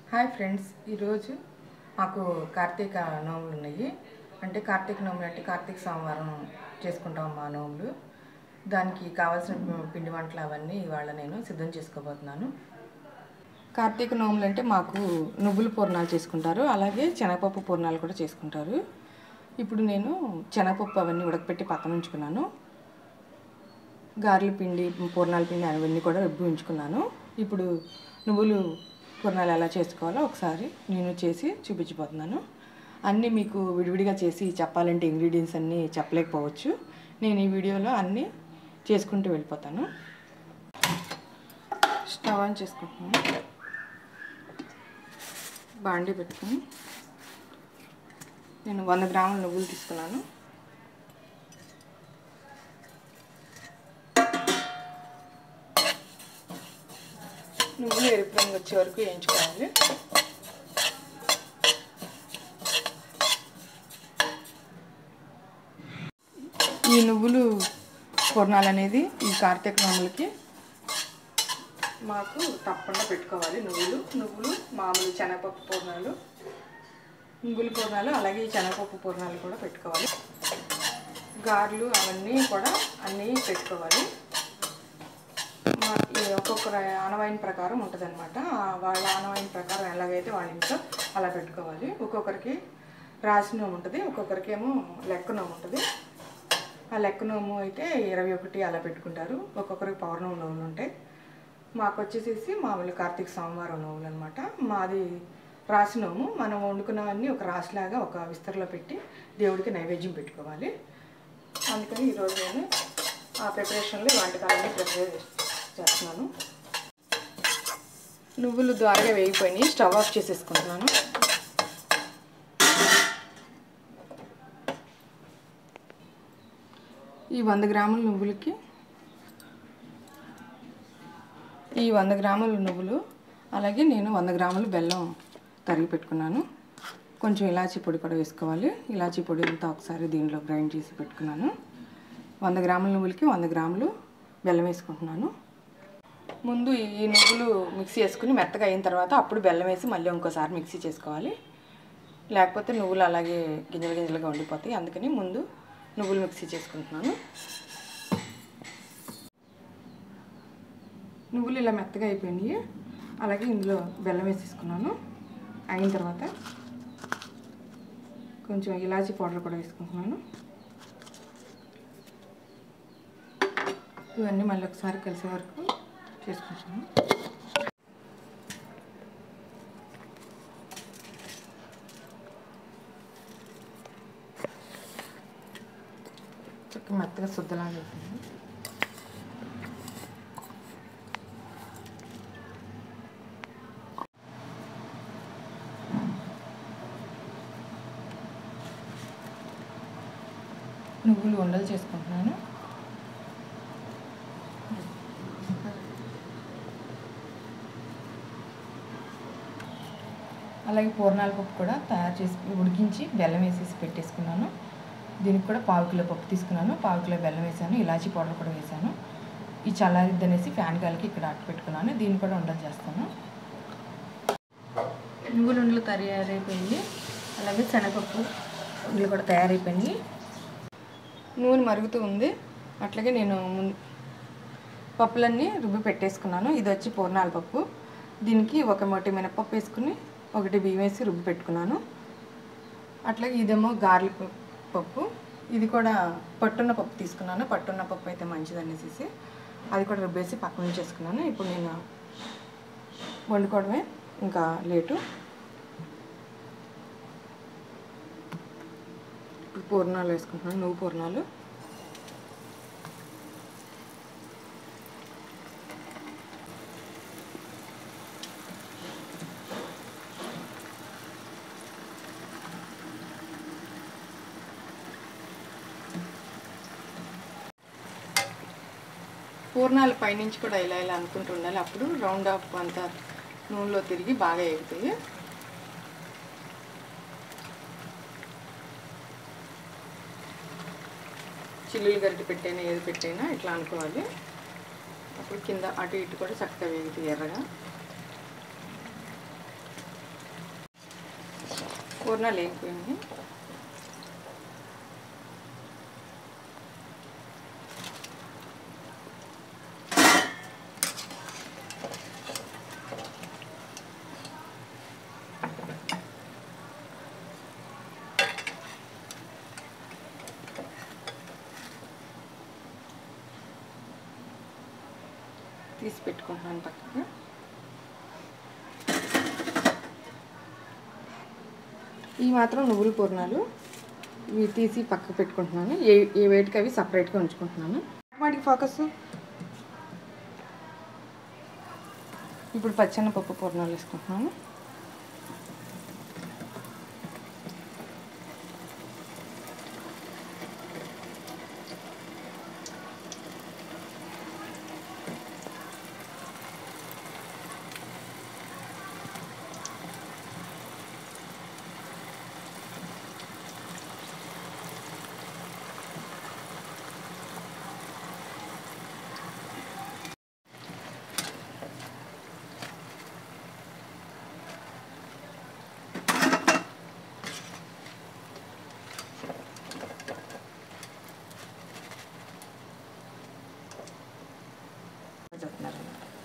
hi friends ఈరోజు మాకు కార్తీక నోములు ఉన్నాయి అంటే కార్తీక నోములు అంటే కార్తీక సోమవారం చేసుకుంటాం మా నోములు దానికి కావాల్సిన పిండి వంటలు అవన్నీ ఇవాళ నేను సిద్ధం చేసుకోబోతున్నాను కార్తీక నోములు అంటే మాకు నువ్వుల పూర్ణాలు చేసుకుంటారు అలాగే శనగపప్పు పూర్ణాలు కూడా చేసుకుంటారు ఇప్పుడు నేను శనగపప్పు అవన్నీ ఉడకపెట్టి పక్కన ఉంచుకున్నాను గారెల పిండి పూర్ణాల పిండి అవన్నీ కూడా రుబ్బి ఉంచుకున్నాను ఇప్పుడు నువ్వులు పూర్ణాలు ఎలా చేసుకోవాలో ఒకసారి నేను చేసి చూపించబోతున్నాను అన్నీ మీకు విడివిడిగా చేసి చెప్పాలంటే ఇంగ్రీడియంట్స్ అన్నీ చెప్పలేకపోవచ్చు నేను ఈ వీడియోలో అన్నీ చేసుకుంటూ వెళ్ళిపోతాను స్టవ్ ఆన్ చేసుకుంటున్నాను బాండి పెట్టుకుని నేను వంద గ్రాముల నువ్వులు తీసుకున్నాను నువ్వులు ఎరుపు రంగు వచ్చే వరకు వేయించుకోవాలి ఈ నువ్వులు పూర్ణాలు అనేది ఈ కార్తీక నోములకి మాకు తప్పకుండా పెట్టుకోవాలి నువ్వులు నువ్వులు మామూలు శనగపప్పు పూర్ణాలు నువ్వుల పూర్ణాలు అలాగే ఈ శనగపప్పు పూర్ణాలు కూడా పెట్టుకోవాలి గారెలు అవన్నీ కూడా అన్నీ పెట్టుకోవాలి ఒక్కొక్కరు ఆనవాయిన ప్రకారం ఉంటుంది అనమాట వాళ్ళ ఆనవాయిన ప్రకారం ఎలాగైతే వాళ్ళ ఇంట్లో అలా పెట్టుకోవాలి ఒక్కొక్కరికి రాసి నోము ఉంటుంది ఒక్కొక్కరికి ఏమో లెక్క నోము ఉంటుంది ఆ లెక్క నోము అయితే ఇరవై ఒకటి అలా పెట్టుకుంటారు ఒక్కొక్కరికి పౌర్ణమి నోములు ఉంటాయి మాకు వచ్చేసేసి మామూలు కార్తీక సోమవారం నోములు అనమాట మాది రాసి నోము మనం వండుకున్నవన్నీ ఒక రాశిలాగా ఒక విస్తరలో పెట్టి దేవుడికి నైవేద్యం పెట్టుకోవాలి అందుకని ఈరోజు నేను ఆ ప్రిపరేషన్లో వంటకాలన్నీ ప్రిపేర్ చేస్తున్నాను నువ్వులు ద్వారగా వేగిపోయినాయి స్టవ్ ఆఫ్ చేసేసుకుంటున్నాను ఈ వంద గ్రాముల నువ్వులకి ఈ వంద గ్రాముల నువ్వులు అలాగే నేను వంద గ్రాములు బెల్లం తరిగి పెట్టుకున్నాను కొంచెం ఇలాచీ పొడి కూడా వేసుకోవాలి ఇలాచీ పొడి అంతా ఒకసారి దీనిలో గ్రైండ్ చేసి పెట్టుకున్నాను వంద గ్రాముల నువ్వులకి వంద గ్రాములు బెల్లం వేసుకుంటున్నాను ముందు ఈ నువ్వులు మిక్సీ వేసుకుని మెత్తగా అయిన తర్వాత అప్పుడు బెల్లం వేసి మళ్ళీ ఇంకోసారి మిక్సీ చేసుకోవాలి లేకపోతే నువ్వులు అలాగే గింజలు గింజలుగా ఉండిపోతాయి అందుకని ముందు నువ్వులు మిక్సీ చేసుకుంటున్నాను నువ్వులు ఇలా మెత్తగా అయిపోయినాయి అలాగే ఇందులో బెల్లం వేసేసుకున్నాను అయిన తర్వాత కొంచెం ఇలాచీ పౌడర్ కూడా వేసుకుంటున్నాను ఇవన్నీ మళ్ళీ ఒకసారి కలిసే వరకు చేసుకుంటున్నాను చక్క మెత్తగా శుద్ధలాగా అయిపోయింది నువ్వులు ఉండలు చేసుకుంటున్నాను అలాగే పూర్ణాల పప్పు కూడా తయారు చేసి ఉడికించి బెల్లం వేసేసి పెట్టేసుకున్నాను దీనికి కూడా పావు కిలో పప్పు తీసుకున్నాను పావు కిలో బెల్లం వేసాను ఇలాచీ పౌడర్ కూడా వేసాను ఈ చల్లారిద్ది అనేసి ఫ్యాన్ గాలికి ఇక్కడ అట్టు పెట్టుకున్నాను దీన్ని కూడా ఉండలు చేస్తాను నువ్వులు ఉండలు తయారైపోయింది అలాగే శనగపప్పు ఉండలు కూడా తయారైపోయినాయి నూనె మరుగుతూ ఉంది అట్లాగే నేను పప్పులన్నీ రుబ్బి పెట్టేసుకున్నాను ఇది వచ్చి పూర్ణాల పప్పు దీనికి ఒక మొట్టి మినపప్పు వేసుకుని ఒకటి బియ్యం వేసి రుబ్బి పెట్టుకున్నాను అట్లాగే ఇదేమో గార్లి పప్పు ఇది కూడా పట్టున్న పప్పు తీసుకున్నాను పట్టున్న పప్పు అయితే మంచిది అనేసి అది కూడా రుబ్బేసి పక్కన ఉంచేసుకున్నాను ఇప్పుడు నేను వండుకోవడమే ఇంకా లేటు పూర్ణాలు వేసుకుంటున్నాను నువ్వు పూర్ణాలు పూర్ణాలు పైనుంచి కూడా ఇలా ఇలా అనుకుంటూ ఉండాలి అప్పుడు రౌండ్ ఆఫ్ అంతా నూనెలో తిరిగి బాగా ఎగుతాయి చిల్లులు గరిటె పెట్టైనా ఏది పెట్టైనా ఇట్లా అనుకోవాలి అప్పుడు కింద అటు ఇటు కూడా చక్కగా వేగుతాయి ఎర్రగా పూర్ణాలు వేగిపోయింది తీసి పెట్టుకుంటున్నాను పక్కన ఈ మాత్రం నువ్వుల పూర్ణాలు ఇవి తీసి పక్కకు పెట్టుకుంటున్నాను ఏ ఏ వేటికి అవి సపరేట్గా ఉంచుకుంటున్నాను వాటికి ఫోకస్ ఇప్పుడు పచ్చెనపప్పు పూర్ణాలు వేసుకుంటున్నాను చెప్తున్నారు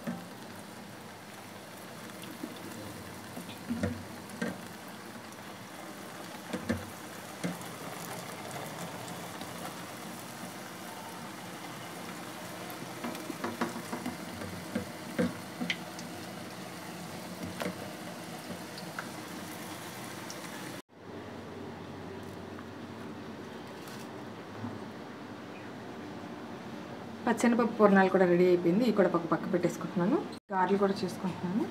పచ్చనిపప్పు పూర్ణాలు కూడా రెడీ అయిపోయింది ఇవి కూడా పక్క పక్క పెట్టేసుకుంటున్నాను గారెలు కూడా చేసుకుంటున్నాను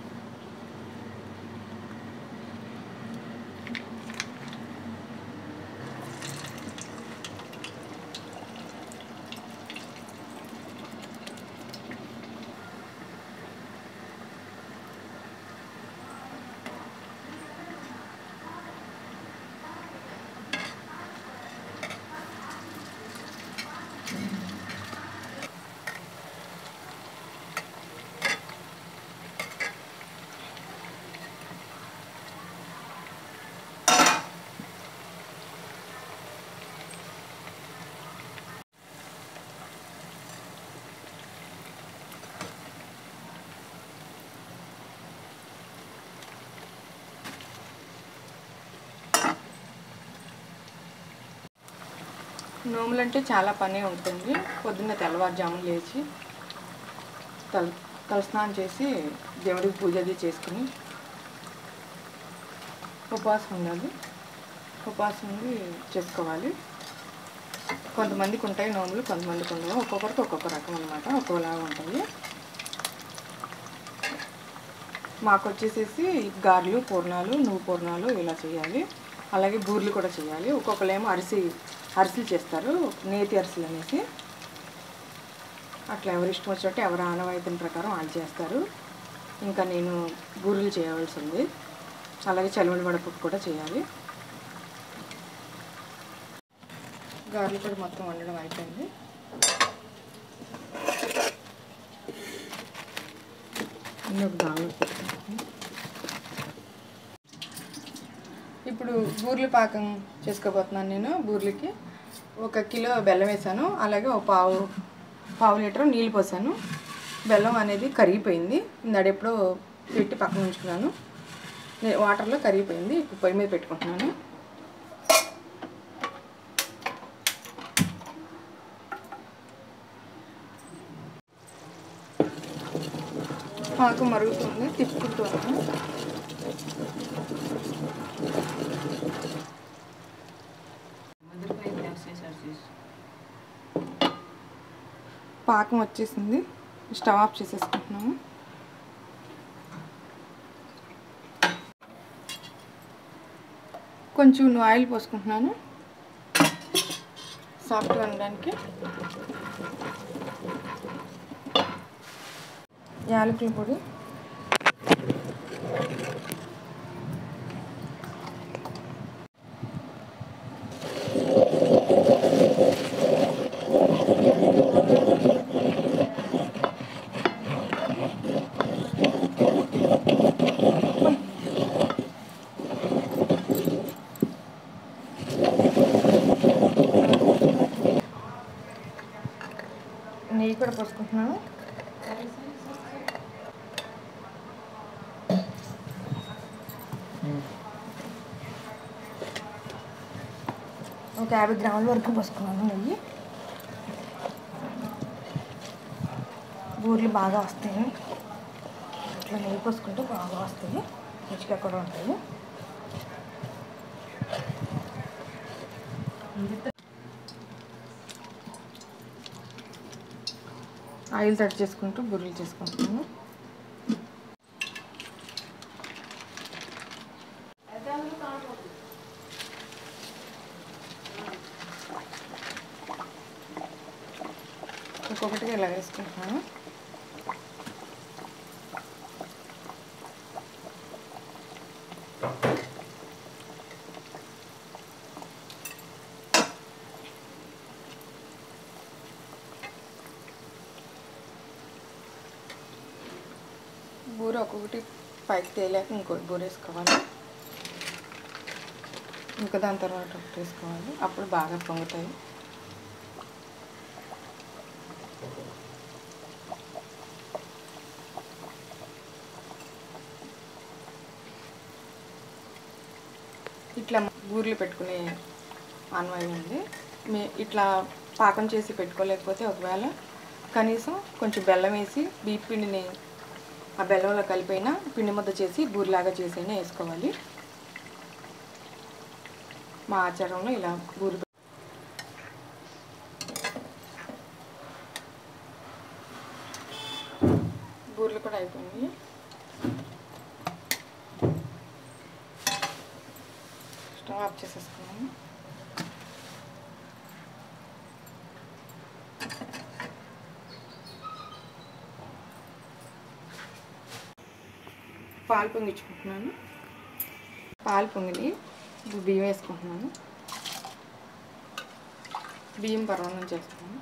నోములంటే చాలా పని ఉంటుంది పొద్దున్న తెల్లవారుజామున లేచి తల తలస్నానం చేసి దేవుడికి పూజ అది చేసుకుని ఉపవాసం ఉండాలి ఉపవాసం ఉండి చేసుకోవాలి కొంతమందికి ఉంటాయి నోములు కొంతమందికి ఉండవు ఒక్కొక్కరికి ఒక్కొక్క రకం అనమాట ఒక్కోలాగా ఉంటాయి మాకు వచ్చేసేసి గారెలు పూర్ణాలు నువ్వు పూర్ణాలు ఇలా చేయాలి అలాగే బూర్లు కూడా చేయాలి ఒక్కొక్కరేమో అరిసి అరిసెలు చేస్తారు నేతి అరిసెలు అనేసి అట్లా ఎవరి ఇష్టం వచ్చినట్టు ఎవరి ఆనవాయితీ ప్రకారం వాళ్ళు చేస్తారు ఇంకా నేను బూరెలు చేయవలసి ఉంది అలాగే చలిమిడి వడపప్పు కూడా చేయాలి గారెలు కూడా మొత్తం వండడం అయిపోయింది అన్నీ ఒక దానిలో పెట్టుకుంటాను ఇప్పుడు బూర్లు పాకం చేసుకోబోతున్నాను నేను బూర్లకి ఒక కిలో బెల్లం వేసాను అలాగే ఒక పావు పావు లీటర్ నీళ్ళు పోసాను బెల్లం అనేది కరిగిపోయింది ఇందాడెప్పుడో పెట్టి పక్కన ఉంచుకున్నాను నే- వాటర్లో కరిగిపోయింది ఇప్పుడు పొయ్యి మీద పెట్టుకుంటున్నాను పాకం మరుగుతుంది తిప్పుకుంటున్నాను పాకం వచ్చేసింది స్టవ్ ఆఫ్ చేసేసుకుంటున్నాము కొంచెం ఆయిల్ పోసుకుంటున్నాను సాఫ్ట్గా ఉండడానికి యాలకుల పొడి వేసుకుంటున్నాను ఒక యాభై గ్రాముల వరకు పోసుకున్నాను నెయ్యి బూరెలు బాగా వస్తాయి ఇట్లా నెయ్యి పోసుకుంటే బాగా వస్తాయి రుచిగా కూడా ఉంటాయి ఆయిల్ తడి చేసుకుంటూ బుర్రలు చేసుకుంటున్నాను ఒక్కొక్కటిగా ఇలా వేసుకుంటున్నాను బూర ఒక్కొక్కటి పైకి తేలాక ఇంకోటి బూర వేసుకోవాలి ఇంకా దాని తర్వాత ఒకటి వేసుకోవాలి అప్పుడు బాగా పొంగుతాయి ఇట్లా బూరెలు పెట్టుకునే ఆన్వాయి ఉంది మీ ఇట్లా పాకం చేసి పెట్టుకోలేకపోతే ఒకవేళ కనీసం కొంచెం బెల్లం వేసి బీప్ పిండిని ఆ బెల్లంలో కలిపైనా పిండి ముద్ద చేసి బూరిలాగా చేసైనా వేసుకోవాలి మా ఆచారంలో ఇలా బూరి బూరెలు కూడా అయిపోయినాయి స్టవ్ ఆఫ్ చేసేసుకున్నాను పాలు పొంగించుకుంటున్నాను పాలు పొంగిలి ఇప్పుడు బియ్యం వేసుకుంటున్నాను బియ్యం పర్వాణం చేస్తున్నాను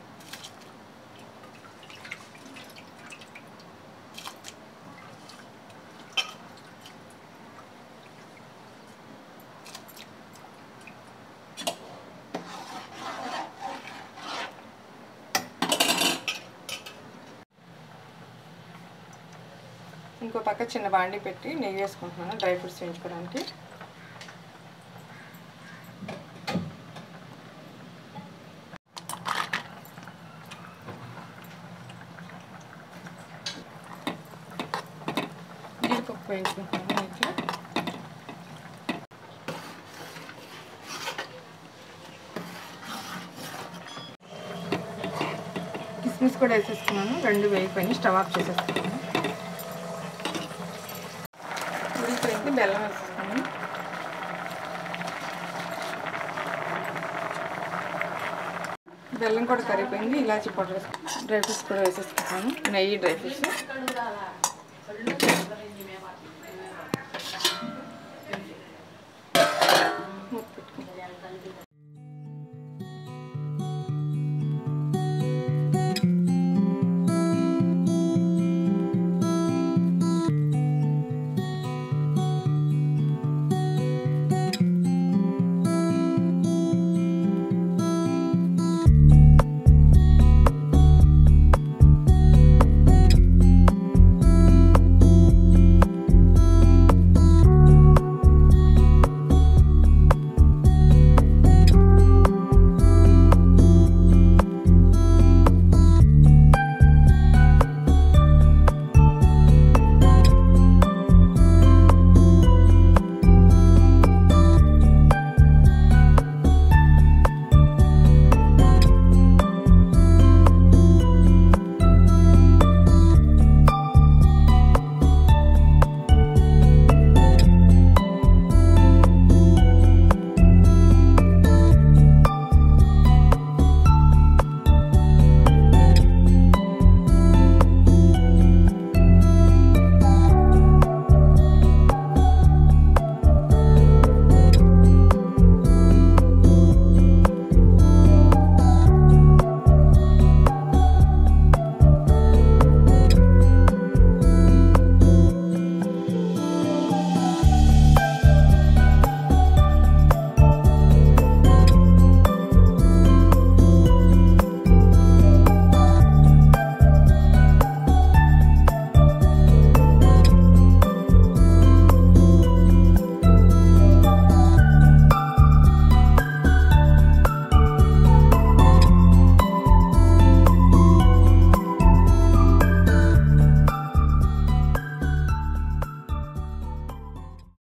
ఇంకో పక్క చిన్న బాండి పెట్టి నెయ్యి వేసుకుంటున్నాను డ్రై ఫ్రూట్స్ వేయించుకోవడానికి జీడిపప్పు వేయించుకుంటున్నాను ఇంట్లో కిస్మిస్ కూడా వేసేసుకున్నాను రెండు వేగిపోయి స్టవ్ ఆఫ్ చేసేసుకున్నాను ఉడికిపోయింది బెల్లం వేసేసుకున్నాను బెల్లం కూడా కరిగిపోయింది ఇలాచి పౌడర్ డ్రై ఫ్రూట్స్ కూడా వేసేసుకుంటాను నెయ్యి డ్రై ఫ్రూట్స్